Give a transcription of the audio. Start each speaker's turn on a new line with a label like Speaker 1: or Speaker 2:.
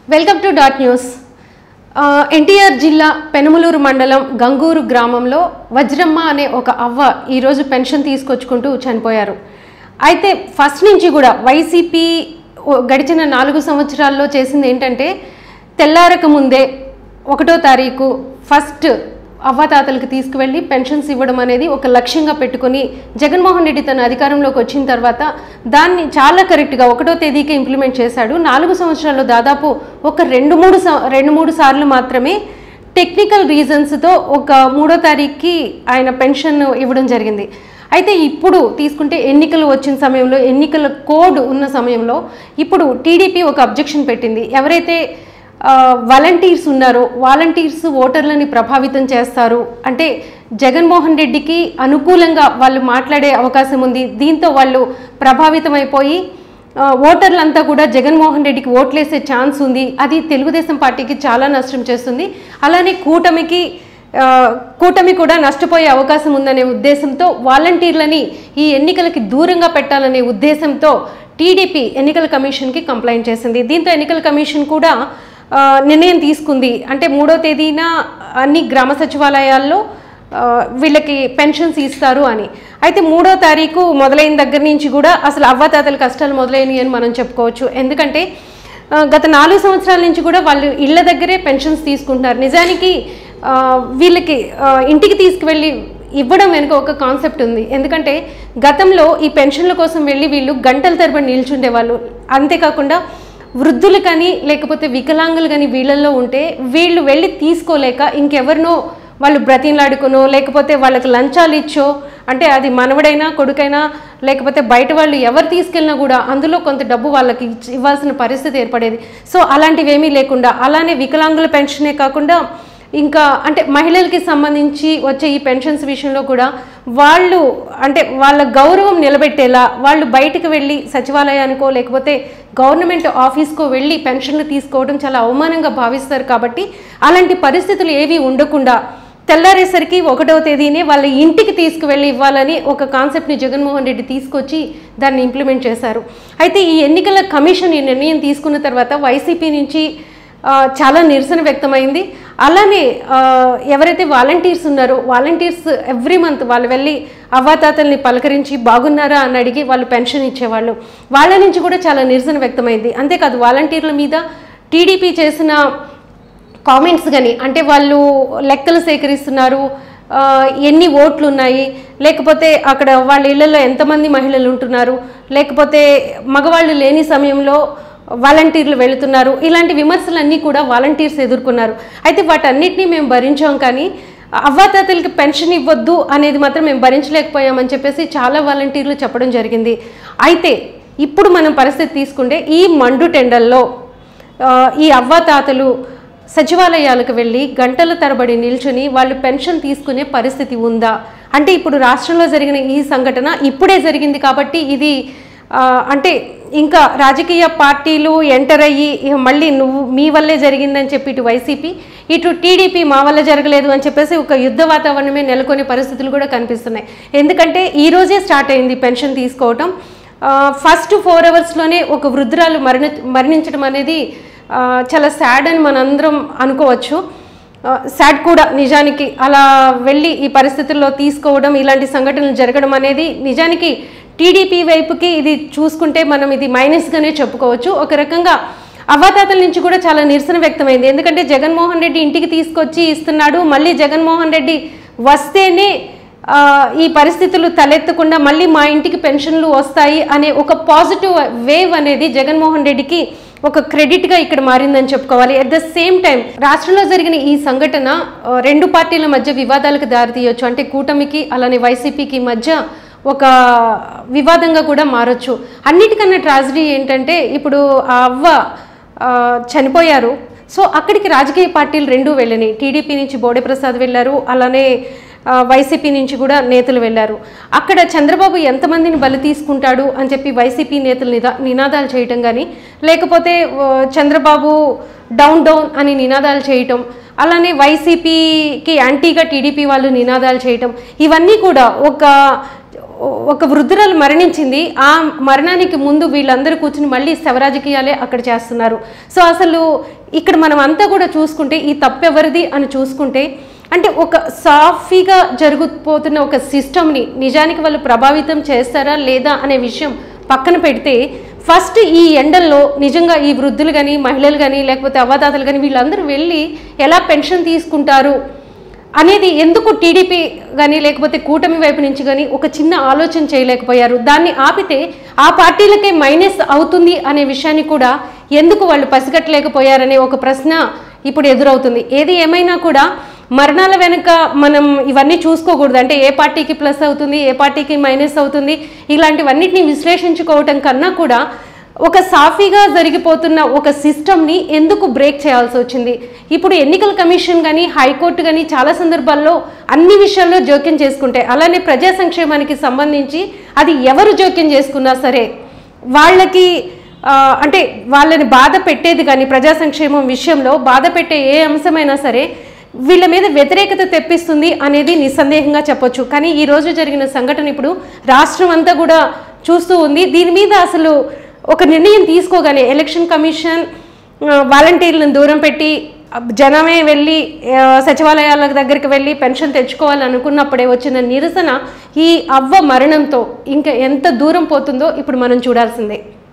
Speaker 1: welcome to dot news ఆ, ఎన్టీఆర్ జిల్లా పెనమలూరు మండలం గంగూరు గ్రామంలో వజ్రమ్మ అనే ఒక అవ్వ ఈరోజు పెన్షన్ తీసుకొచ్చుకుంటూ చనిపోయారు అయితే ఫస్ట్ నుంచి కూడా వైసీపీ ఓ- గడిచిన నాలుగు సంవత్సరాల్లో చేసింది ఏంటంటే తెల్లారక ముందే ఒకటో తారీఖు ఫస్ట్ అవ్వాతాతలకు తీసుకువెళ్ళి పెన్షన్స్ ఇవ్వడం అనేది ఒక లక్ష్యంగా పెట్టుకొని జగన్మోహన్ రెడ్డి తన అధికారంలోకి వచ్చిన తర్వాత దాన్ని చాలా కరెక్ట్గా ఒకటో తేదీకి ఇంప్లిమెంట్ చేశాడు నాలుగు సంవత్సరాల్లో దాదాపు ఒక రెండు మూడు సం- రెండు మూడు సార్లు మాత్రమే టెక్నికల్ రీజన్స్తో ఒక మూడో తారీఖుకి ఆయన పెన్షన్ ఇవ్వడం జరిగింది అయితే ఇప్పుడు తీసుకుంటే ఎన్నికలు వచ్చిన సమయంలో ఎన్నికల కోడ్ ఉన్న సమయంలో ఇప్పుడు టీడీపీ ఒక అబ్జెక్షన్ పెట్టింది ఎవరైతే వాలంటీర్స్ ఉన్నారో వాలంటీర్స్ ఓటర్లని ప్రభావితం చేస్తారు అంటే జగన్మోహన్ రెడ్డికి అనుకూలంగా వాళ్ళు మాట్లాడే అవకాశం ఉంది దీంతో వాళ్ళు ప్రభావితమైపోయి ఆ, ఓటర్లంతా కూడా జగన్మోహన్ రెడ్డికి ఓట్లేసే ఛాన్స్ ఉంది అది తెలుగుదేశం పార్టీకి చాలా నష్టం చేస్తుంది అలానే కూటమికి ఆ, కూటమి కూడా నష్టపోయే అవకాశం ఉందనే ఉద్దేశంతో వాలంటీర్లని ఈ ఎన్నికలకి దూరంగా పెట్టాలనే ఉద్దేశంతో టీడీపీ ఎన్నికల కమిషన్కి కంప్లైంట్ చేసింది దీంతో ఎన్నికల కమిషన్ కూడా ఆ, నిర్ణయం తీసుకుంది అంటే మూడో తేదీన అన్ని గ్రామ సచివాలయాల్లో ఆ, వీళ్ళకి పెన్షన్స్ ఇస్తారు అని అయితే మూడో తారీఖు మొదలైన దగ్గర నుంచి కూడా అసలు అవ్వాతాతల కష్టాలు మొదలైనవి అని మనం చెప్పుకోవచ్చు ఎందుకంటే ఆ, గత నాలుగు సంవత్సరాల నుంచి కూడా వాళ్ళు ఇళ్ళ దగ్గరే పెన్షన్స్ తీసుకుంటున్నారు నిజానికి ఆ, వీళ్ళకి ఆ, ఇంటికి తీసుకువెళ్ళి ఇవ్వడం వెనుక ఒక కాన్సెప్ట్ ఉంది ఎందుకంటే గతంలో ఈ పెన్షన్ల కోసం వెళ్ళి వీళ్ళు గంటల తరబడి నిల్చుండేవాళ్ళు అంతేకాకుండా వృద్ధులు కానీ లేకపోతే వికలాంగులు కానీ వీళ్ళల్లో ఉంటే వీళ్ళు వెళ్ళి తీసుకోలేక ఇంకెవరినో వాళ్ళు బ్రతిలాడుకునో లేకపోతే వాళ్ళకి లంచాలు ఇచ్చో అంటే అది మనవడైనా కొడుకైనా లేకపోతే బయట వాళ్ళు ఎవరు తీసుకెళ్ళినా కూడా అందులో కొంత డబ్బు వాళ్ళకి ఇచ్చి- ఇవ్వాల్సిన పరిస్థితి ఏర్పడేది సో అలాంటివి ఏమీ లేకుండా అలానే వికలాంగుల పెన్షనే కాకుండా ఇంకా అంటే మహిళలకి సంబంధించి వచ్చే ఈ పెన్షన్స్ విషయంలో కూడా వాళ్ళు అంటే వాళ్ళ గౌరవం నిలబెట్టేలా వాళ్ళు బయటకు వెళ్ళి సచివాలయానికో లేకపోతే గవర్నమెంట్ ఆఫీస్కో వెళ్ళి పెన్షన్లు తీసుకోవడం చాలా అవమానంగా భావిస్తారు కాబట్టి అలాంటి పరిస్థితులు ఏవి ఉండకుండా తెల్లారేసరికి ఒకటవ తేదీనే వాళ్ళ ఇంటికి తీసుకువెళ్ళి ఇవ్వాలని ఒక కాన్సెప్ట్ని జగన్మోహన్ రెడ్డి తీసుకొచ్చి దాన్ని ఇంప్లిమెంట్ చేశారు అయితే ఈ ఎన్నికల కమిషన్ ఈ నిర్ణయం తీసుకున్న తర్వాత వైసీపీ నుంచి ఆ, చాలా నిరసన వ్యక్తమైంది అలానే ఆ, ఎవరైతే వాలంటీర్స్ ఉన్నారో వాలంటీర్స్ ఎవ్రీ మంత్ వాళ్ళు వెళ్ళి అవ్వాతాతల్ని పలకరించి బాగున్నారా అని అడిగి వాళ్ళు పెన్షన్ ఇచ్చేవాళ్ళు వాళ్ళ నుంచి కూడా చాలా నిరసన వ్యక్తమైంది అంతేకాదు వాలంటీర్ల మీద టీడీపీ చేసిన కామెంట్స్ కానీ అంటే వాళ్ళు లెక్కలు సేకరిస్తున్నారు ఆ, ఎన్ని ఓట్లు ఉన్నాయి లేకపోతే అక్కడ వాళ్ళ ఇళ్లలో ఎంతమంది మహిళలు ఉంటున్నారు లేకపోతే మగవాళ్ళు లేని సమయంలో వాలంటీర్లు వెళుతున్నారు ఇలాంటి విమర్శలన్నీ కూడా వాలంటీర్స్ ఎదుర్కొన్నారు అయితే వాటన్నిటినీ మేము భరించాం కానీ అవ్వాతాతలకి పెన్షన్ ఇవ్వద్దు అనేది మాత్రం మేము భరించలేకపోయామని చెప్పేసి చాలా వాలంటీర్లు చెప్పడం జరిగింది అయితే ఇప్పుడు మనం పరిస్థితి తీసుకుంటే ఈ మండు టెండల్లో ఆ, ఈ అవ్వాతాతలు సచివాలయాలకు వెళ్ళి గంటల తరబడి నిల్చుని వాళ్ళు పెన్షన్ తీసుకునే పరిస్థితి ఉందా అంటే ఇప్పుడు రాష్ట్రంలో జరిగిన ఈ సంఘటన ఇప్పుడే జరిగింది కాబట్టి ఇది ఆ, అంటే ఇంకా రాజకీయ పార్టీలు ఎంటర్ అయ్యి ఇక మళ్ళీ నువ్వు మీ వల్లే జరిగిందని చెప్పి ఇటు వైసీపీ ఇటు టీడీపీ మా వల్ల జరగలేదు అని చెప్పేసి ఒక యుద్ధ వాతావరణమే నెలకొనే పరిస్థితులు కూడా కనిపిస్తున్నాయి ఎందుకంటే ఈ రోజే స్టార్ట్ అయింది పెన్షన్ తీసుకోవటం ఆ, ఫస్ట్ ఫోర్ అవర్స్లోనే ఒక వృద్ధురాలు మరణ మరణించడం అనేది ఆ, చాలా సాడ్ అని మనందరం అనుకోవచ్చు ఆ, సాడ్ కూడా నిజానికి అలా వెళ్ళి ఈ పరిస్థితుల్లో తీసుకోవడం ఇలాంటి సంఘటనలు జరగడం అనేది నిజానికి టీడీపీ వైపుకి ఇది చూసుకుంటే మనం ఇది మైనస్గానే చెప్పుకోవచ్చు ఒక రకంగా అవ్వాతాతల నుంచి కూడా చాలా నిరసన వ్యక్తమైంది ఎందుకంటే జగన్మోహన్ రెడ్డి ఇంటికి తీసుకొచ్చి ఇస్తున్నాడు మళ్ళీ జగన్మోహన్ రెడ్డి వస్తేనే ఆ, ఈ పరిస్థితులు తలెత్తకుండా మళ్ళీ మా ఇంటికి పెన్షన్లు వస్తాయి అనే ఒక పాజిటివ్ వేవ్ అనేది జగన్మోహన్ రెడ్డికి ఒక క్రెడిట్గా ఇక్కడ మారిందని చెప్పుకోవాలి అట్ ద సేమ్ టైం రాష్ట్రంలో జరిగిన ఈ సంఘటన ఆ, రెండు పార్టీల మధ్య వివాదాలకు దారితీయొచ్చు అంటే కూటమికి అలానే వైసీపీకి మధ్య ఒక వివాదంగా కూడా మారొచ్చు అన్నిటికన్నా ట్రాజడీ ఏంటంటే ఇప్పుడు ఆ అవ్వ ఆ, చనిపోయారు సో అక్కడికి రాజకీయ పార్టీలు రెండూ వెళ్ళినాయి టీడీపీ నుంచి బోడే ప్రసాద్ వెళ్ళారు అలానే ఆ, వైసీపీ నుంచి కూడా నేతలు వెళ్ళారు అక్కడ చంద్రబాబు ఎంతమందిని బలి తీసుకుంటాడు అని చెప్పి వైసీపీ నేతలు నిదా నినాదాలు చేయటం కానీ లేకపోతే ఆ, చంద్రబాబు డౌన్ డౌన్ అని నినాదాలు చేయటం అలానే వైసీపీకి యాంటీగా టీడీపీ వాళ్ళు నినాదాలు చేయటం ఇవన్నీ కూడా ఒక ఒక వృద్ధురాలు మరణించింది ఆ మరణానికి ముందు వీళ్ళందరూ కూర్చుని మళ్ళీ శవరాజకీయాలే అక్కడ చేస్తున్నారు సో అసలు ఇక్కడ మనం అంతా కూడా చూసుకుంటే ఈ తప్పెవరిది అని చూసుకుంటే అంటే ఒక సాఫీగా జరుగుపోతున్న ఒక సిస్టమ్ని నిజానికి వాళ్ళు ప్రభావితం చేస్తారా లేదా అనే విషయం పక్కన పెడితే ఫస్ట్ ఈ ఎండల్లో నిజంగా ఈ వృద్ధులు కానీ మహిళలు కానీ లేకపోతే అవ్వదాతలు కానీ వీళ్ళందరూ వెళ్ళి ఎలా పెన్షన్ తీసుకుంటారు అనేది ఎందుకు టీడీపీ కానీ లేకపోతే కూటమి వైపు నుంచి కానీ ఒక చిన్న ఆలోచన చేయలేకపోయారు దాన్ని ఆపితే ఆ పార్టీలకే మైనస్ అవుతుంది అనే విషయాన్ని కూడా ఎందుకు వాళ్ళు పసిగట్టలేకపోయారనే ఒక ప్రశ్న ఇప్పుడు ఎదురవుతుంది ఏది ఏమైనా కూడా మరణాల వెనుక మనం ఇవన్నీ చూసుకోకూడదు అంటే ఏ పార్టీకి ప్లస్ అవుతుంది ఏ పార్టీకి మైనస్ అవుతుంది ఇలాంటివన్నిటిని విశ్లేషించుకోవటం కన్నా కూడా ఒక సాఫీగా జరిగిపోతున్న ఒక సిస్టమ్ని ఎందుకు బ్రేక్ చేయాల్సి వచ్చింది ఇప్పుడు ఎన్నికల కమిషన్ కానీ హైకోర్టు కానీ చాలా సందర్భాల్లో అన్ని విషయాల్లో జోక్యం చేసుకుంటాయి అలానే ప్రజా సంక్షేమానికి సంబంధించి అది ఎవరు జోక్యం చేసుకున్నా సరే వాళ్ళకి ఆ, అంటే వాళ్ళని బాధ పెట్టేది కానీ ప్రజా సంక్షేమం విషయంలో బాధ పెట్టే ఏ అంశమైనా సరే వీళ్ళ మీద వ్యతిరేకత తెప్పిస్తుంది అనేది నిస్సందేహంగా చెప్పొచ్చు కానీ ఈ రోజు జరిగిన సంఘటన ఇప్పుడు రాష్ట్రం అంతా కూడా చూస్తూ ఉంది దీని మీద అసలు ఒక నిర్ణయం తీసుకోగానే ఎలక్షన్ కమిషన్ ఆ, వాలంటీర్లను దూరం పెట్టి ఆ, జనమే వెళ్ళి ఆ, సచివాలయాల దగ్గరికి వెళ్ళి పెన్షన్ తెచ్చుకోవాలని అనుకున్నప్పుడే వచ్చిన నిరసన ఈ అవ్వ మరణంతో ఇంకా ఎంత దూరం పోతుందో ఇప్పుడు మనం చూడాల్సిందే